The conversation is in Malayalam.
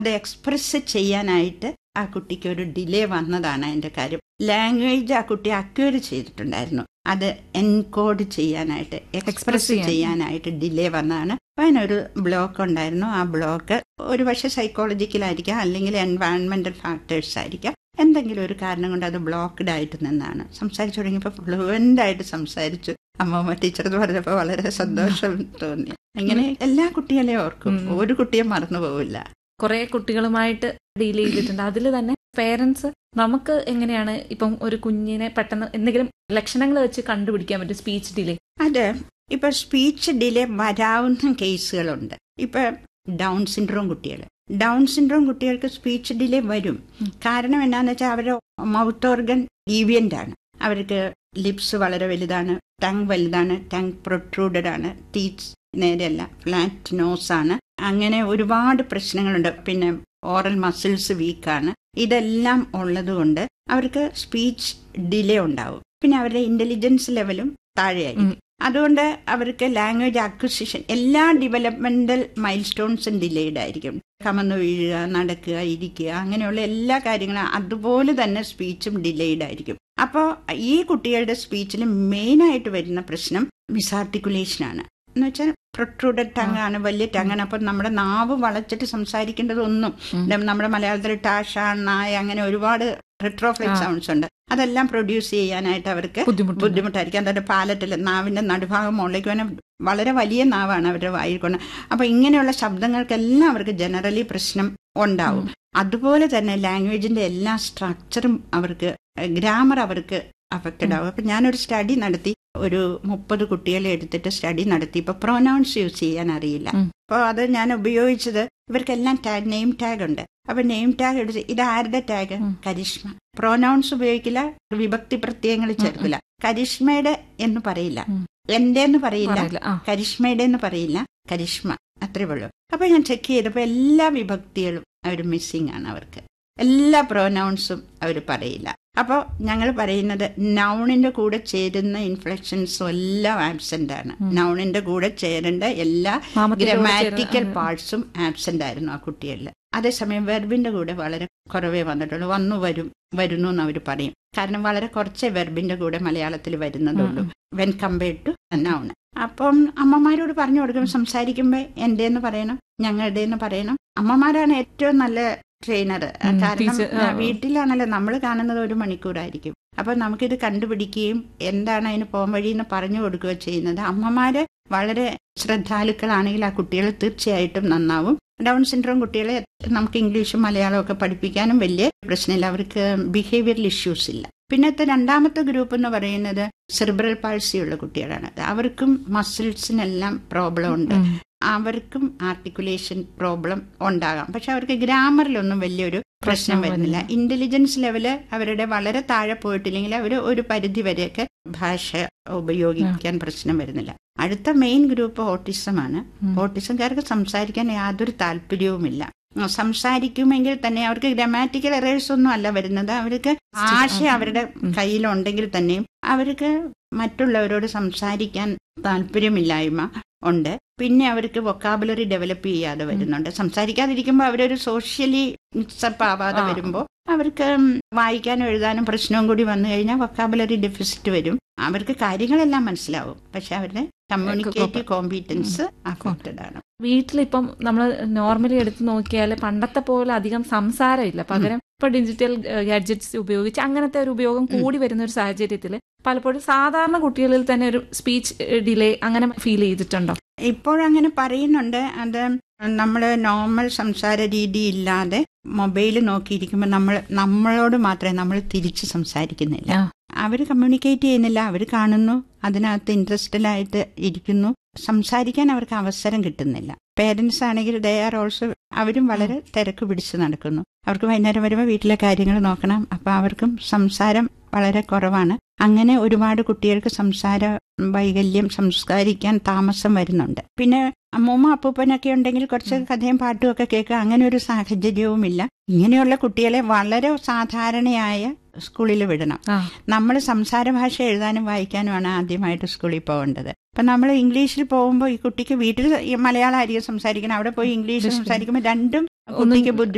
അത് എക്സ്പ്രസ് ചെയ്യാനായിട്ട് ആ കുട്ടിക്ക് ഒരു ഡിലേ വന്നതാണ് അതിന്റെ കാര്യം ലാംഗ്വേജ് ആ കുട്ടി അക്വയർ ചെയ്തിട്ടുണ്ടായിരുന്നു അത് എൻകോഡ് ചെയ്യാനായിട്ട് എക്സ്പ്രസ് ചെയ്യാൻ. ചെയ്യാനായിട്ട് ഡിലേ വന്നതാണ് അപ്പൊ അതിനൊരു ബ്ലോക്ക് ഉണ്ടായിരുന്നു ആ ബ്ലോക്ക് ഒരു പക്ഷെ സൈക്കോളജിക്കലായിരിക്കാം അല്ലെങ്കിൽ എൻവയൺമെന്റൽ ഫാക്ടേഴ്സ് ആയിരിക്കാം എന്തെങ്കിലും ഒരു കാരണം കൊണ്ട് അത് ബ്ലോക്ക്ഡ് ആയിട്ട് നിന്നാണ് സംസാരിച്ചു തുടങ്ങിയപ്പോൾ ഫ്ലുവൻ്റ് ആയിട്ട് സംസാരിച്ചു അമ്മമ്മ ടീച്ചർ എന്ന് പറഞ്ഞപ്പോൾ വളരെ സന്തോഷം തോന്നി ഇങ്ങനെ എല്ലാ കുട്ടികളെയും ഓർക്കും ഉം. ഒരു കുട്ടിയെ മറന്നു പോവില്ല കുറെ കുട്ടികളുമായിട്ട് ഡീൽ ചെയ്തിട്ടുണ്ട് അതിൽ തന്നെ പേരൻസ് നമുക്ക് എങ്ങനെയാണ് ഇപ്പം ഒരു കുഞ്ഞിനെ പെട്ടെന്ന് എന്തെങ്കിലും ലക്ഷണങ്ങൾ വെച്ച് കണ്ടുപിടിക്കാൻ പറ്റും സ്പീച്ച് ഡിലേ അത് ഇപ്പൊ സ്പീച്ച് ഡിലേ വരാവുന്ന കേസുകളുണ്ട് ഇപ്പൊ ഡൗൺ സിൻഡ്രോം കുട്ടികൾ ഡൗൺ സിൻഡ്രോം കുട്ടികൾക്ക് സ്പീച്ച് ഡിലേ വരും കാരണം എന്നാന്ന് വെച്ചാൽ അവരുടെ മൗത്ത് ഓർഗൻ ഡീവിയന്റ് ആണ് അവർക്ക് ലിപ്സ് വളരെ വലുതാണ് ടങ് വലുതാണ് ടങ് പ്രൊട്രൂഡഡ് ആണ് ടീത്ത് നേരെയല്ല ഫ്ലാറ്റ് നോസ് ആണ് അങ്ങനെ ഒരുപാട് പ്രശ്നങ്ങളുണ്ട് പിന്നെ ഓറൽ മസിൽസ് വീക്കാണ് ഇതെല്ലാം ഉള്ളത് കൊണ്ട് അവർക്ക് സ്പീച്ച് ഡിലേ ഉണ്ടാവും പിന്നെ അവരുടെ ഇന്റലിജൻസ് ലെവലും താഴെയായിരിക്കും അതുകൊണ്ട് അവർക്ക് ലാംഗ്വേജ് അക്വിസിഷൻ എല്ലാ ഡെവലപ്മെന്റൽ മൈൽ സ്റ്റോൺസും ഡിലേഡ് ആയിരിക്കും കമന്നു വീഴുക നടക്കുക ഇരിക്കുക അങ്ങനെയുള്ള എല്ലാ കാര്യങ്ങളും അതുപോലെ തന്നെ സ്പീച്ചും ഡിലേഡ് ആയിരിക്കും അപ്പോൾ ഈ കുട്ടികളുടെ സ്പീച്ചിൽ മെയിനായിട്ട് വരുന്ന പ്രശ്നം മിസാർട്ടിക്കുലേഷൻ ആണ് എന്ന് വെച്ചാൽ പ്രൊട്രൂഡഡ് ടങ് ആണ് വലിയ ടങ്ങാണ് അപ്പൊ നമ്മുടെ നാവ് വളച്ചിട്ട് സംസാരിക്കേണ്ടതൊന്നും ഇപ്പം നമ്മുടെ മലയാളത്തിൽ ടാഷ നായ അങ്ങനെ ഒരുപാട് റിട്രോഫ്ലെക്സ് ആ. സൗണ്ട്സ് ഉണ്ട് അതെല്ലാം പ്രൊഡ്യൂസ് ചെയ്യാനായിട്ട് അവർക്ക് ബുദ്ധിമുട്ട് ബുദ്ധിമുട്ടായിരിക്കും അതിന്റെ പാലറ്റിൽ നാവിന്റെ നടുഭാഗം മുകളിലേക്ക് വന്നെ വളരെ വലിയ നാവാണ് അവരുടെ വായിൽ കൊണ്ട് അപ്പൊ ഇങ്ങനെയുള്ള ശബ്ദങ്ങൾക്കെല്ലാം അവർക്ക് ജനറലി പ്രശ്നം ഉണ്ടാവും അതുപോലെ തന്നെ ലാംഗ്വേജിന്റെ എല്ലാ സ്ട്രക്ചറും അവർക്ക് ഗ്രാമർ അവർക്ക് അഫക്റ്റഡ് ആവും അപ്പൊ ഞാനൊരു സ്റ്റഡി നടത്തി ഒരു മുപ്പത് കുട്ടികളെ എടുത്തിട്ട് സ്റ്റഡി നടത്തി ഇപ്പൊ പ്രൊനൗൺസ് യൂസ് ചെയ്യാൻ അറിയില്ല ഉം. അപ്പോൾ അത് ഞാൻ ഉപയോഗിച്ചത് ഇവർക്കെല്ലാം ടാഗ് നെയിം ടാഗ് ഉണ്ട് അപ്പൊ നെയിം ടാഗ് എടുത്ത് ഇത് ആരുടെ ടാഗ് ഉം. കരിഷ്മ പ്രൊനൗൺസ് ഉപയോഗിക്കില്ല വിഭക്തി പ്രത്യയങ്ങൾ ചേർക്കില്ല കരിഷ്മയുടെ എന്ന് പറയില്ല ഉം. എന്റെ എന്ന് പറയില്ല പറയില്ല ആ കരിഷ്മയുടെ എന്ന് പറയില്ല കരിഷ്മ അത്രേ ഉള്ളൂ അപ്പൊ ഞാൻ ചെക്ക് ചെയ്തപ്പോൾ എല്ലാ വിഭക്തികളും അവർ മിസ്സിംഗ് ആണ് അവർക്ക് എല്ലാ പ്രൊനൗൺസും അവർ പറയില്ല അപ്പോൾ ഞങ്ങൾ പറയുന്നത് നൗണിന്റെ കൂടെ ചേരുന്ന ഇൻഫ്ലക്ഷൻസും എല്ലാം ആബ്സെന്റ് ആണ് ഉം. നൗണിന്റെ കൂടെ ചേരേണ്ട എല്ലാ നാമത്തിന്റെ കൂടെ ചേരുന്ന- ഗ്രമാറ്റിക്കൽ ആ, പാർട്സും ആബ്സെന്റ് ആയിരുന്നു ആ കുട്ടികളിൽ അതേസമയം വെർബിന്റെ കൂടെ വളരെ കുറവേ വന്നിട്ടുള്ളൂ വന്നു വരും വരുന്നു എന്ന് അവർ പറയും കാരണം വളരെ കുറച്ചേ വെർബിന്റെ കൂടെ മലയാളത്തിൽ വരുന്നതുള്ളൂ വെൻ കമ്പയർഡ് ടു നൗൺ അപ്പം അമ്മമാരോട് പറഞ്ഞു കൊടുക്കും സംസാരിക്കുമ്പോൾ എൻ്റെ എന്ന് പറയണം ഞങ്ങളുടെ എന്ന് പറയണം അമ്മമാരാണ് ഏറ്റവും നല്ല ട്രെയിനർ ഉം, കാരണം teacher, ആ. വീട്ടിലാണല്ലോ നമ്മൾ കാണുന്നത് ഒരു മണിക്കൂറായിരിക്കും അപ്പൊ നമുക്കിത് കണ്ടുപിടിക്കുകയും എന്താണ് അതിന് പോകാൻ വഴി എന്ന് പറഞ്ഞു കൊടുക്കുകയോ ചെയ്യുന്നത് അമ്മമാര് വളരെ ശ്രദ്ധാലുക്കളാണെങ്കിൽ ആ കുട്ടികൾ തീർച്ചയായിട്ടും നന്നാവും ഡൗൺ സിൻഡ്രോം കുട്ടികളെ നമുക്ക് ഇംഗ്ലീഷും മലയാളവും ഒക്കെ പഠിപ്പിക്കാനും വലിയ പ്രശ്നമില്ല അവർക്ക് ബിഹേവിയറൽ ഇഷ്യൂസ് ഇല്ല പിന്നത്തെ രണ്ടാമത്തെ ഗ്രൂപ്പ് എന്ന് പറയുന്നത് സെറിബ്രൽ പാൾസി ഉള്ള കുട്ടികളാണ് അവർക്കും മസിൽസിനെല്ലാം പ്രോബ്ലം ഉണ്ട് ഉം. അവർക്കും ആർട്ടിക്കുലേഷൻ പ്രോബ്ലം ഉണ്ടാകാം പക്ഷെ അവർക്ക് ഗ്രാമറിലൊന്നും വലിയൊരു പ്രശ്നം പ്രശ്നം വരുന്നില്ല വരുന്നില്ല. ഇന്റലിജൻസ് ലെവല് അവരുടെ വളരെ താഴെ പോയിട്ടില്ലെങ്കിൽ അവർ ഒരു പരിധി വരെയൊക്കെ ഭാഷ ഉപയോഗിക്കാൻ പ്രശ്നം വരുന്നില്ല അടുത്ത മെയിൻ ഗ്രൂപ്പ് ഓട്ടിസമാണ് ഉം. ഓട്ടിസംകാർക്ക് സംസാരിക്കാൻ യാതൊരു താല്പര്യവുമില്ല ഉം, സംസാരിക്കുമെങ്കിൽ തന്നെ അവർക്ക് ഗ്രാമാറ്റിക്കൽ എറേഴ്സ് ഒന്നും അല്ല വരുന്നത് അവർക്ക് ഭാഷ അവരുടെ ഉം. കയ്യിലുണ്ടെങ്കിൽ തന്നെയും അവർക്ക് മറ്റുള്ളവരോട് സംസാരിക്കാൻ താല്പര്യമില്ലായ്മ ഉണ്ട് പിന്നെ അവർക്ക് വൊക്കാബുലറി ഡെവലപ്പ് ചെയ്യാതെ വരുന്നുണ്ട് സംസാരിക്കാതിരിക്കുമ്പോൾ അവരൊരു സോഷ്യലി മിക്സപ്പ് ആവാതെ ആ. വരുമ്പോൾ അവർക്ക് ഉം, വായിക്കാനും എഴുതാനും പ്രശ്നവും കൂടി വന്നു കഴിഞ്ഞാൽ വൊക്കാബുലറി ഡെഫിസിറ്റ് വരും അവർക്ക് കാര്യങ്ങളെല്ലാം മനസ്സിലാവും പക്ഷെ അവരുടെ കമ്മ്യൂണിക്കേറ്റീവ് കോമ്പീറ്റൻസ് അഫക്റ്റഡ് ആണ് വീട്ടിലിപ്പം നമ്മൾ നോർമലി എടുത്ത് നോക്കിയാൽ പണ്ടത്തെ പോലെ അധികം സംസാരമില്ല പകരം ഇപ്പൊ ഡിജിറ്റൽ ഗാഡ്ജറ്റ്സ് ഉപയോഗിച്ച് അങ്ങനത്തെ ഒരു ഉപയോഗം കൂടി വരുന്ന ഒരു സാഹചര്യത്തിൽ പലപ്പോഴും സാധാരണ കുട്ടികളിൽ തന്നെ ഒരു സ്പീച്ച് ഡിലേ അങ്ങനെ ഫീൽ ചെയ്തിട്ടുണ്ടോ ഇപ്പോഴങ്ങനെ പറയുന്നുണ്ട് അത് നമ്മൾ നോർമൽ സംസാര രീതി ഇല്ലാതെ മൊബൈൽ നോക്കിയിരിക്കുമ്പോൾ നമ്മൾ നമ്മളോട് മാത്രമേ നമ്മൾ തിരിച്ച് സംസാരിക്കുന്നില്ല ആ. അവർ കമ്മ്യൂണിക്കേറ്റ് ചെയ്യുന്നില്ല അവർ കാണുന്നു അതിനകത്ത് ഇൻട്രസ്റ്റഡായിട്ട് ഇരിക്കുന്നു സംസാരിക്കാൻ അവർക്ക് അവസരം കിട്ടുന്നില്ല പേരൻസ് ആണെങ്കിൽ ദേ ആർ ഓൾസോ അവരും വളരെ തിരക്ക് പിടിച്ച് നടക്കുന്നു അവർക്ക് വൈകുന്നേരം വരുമ്പോൾ വീട്ടിലെ കാര്യങ്ങൾ നോക്കണം അപ്പൊ അവർക്കും സംസാരം വളരെ കുറവാണ് അങ്ങനെ ഒരുപാട് കുട്ടികൾക്ക് സംസാര വൈകല്യം സംസ്കാരിക്കാൻ താമസം വരുന്നുണ്ട് പിന്നെ അമ്മൂമ്മ അപ്പൂപ്പനൊക്കെ ഉണ്ടെങ്കിൽ കുറച്ച് കഥയും പാട്ടും ഒക്കെ കേൾക്കുക അങ്ങനെ ഒരു സാഹചര്യവുമില്ല ഇങ്ങനെയുള്ള കുട്ടികളെ വളരെ സാധാരണയായ സ്കൂളിൽ വിടണം ആ. നമ്മൾ സംസാര ഭാഷ എഴുതാനും വായിക്കാനുമാണ് ആദ്യമായിട്ട് സ്കൂളിൽ പോകേണ്ടത് അപ്പൊ നമ്മൾ ഇംഗ്ലീഷിൽ പോകുമ്പോൾ ഈ കുട്ടിക്ക് വീട്ടിൽ ഈ മലയാളം ആയിരിക്കും സംസാരിക്കണം അവിടെ പോയി ഇംഗ്ലീഷ് സംസാരിക്കുമ്പോൾ രണ്ടും കുട്ടിക്ക് ബുദ്ധി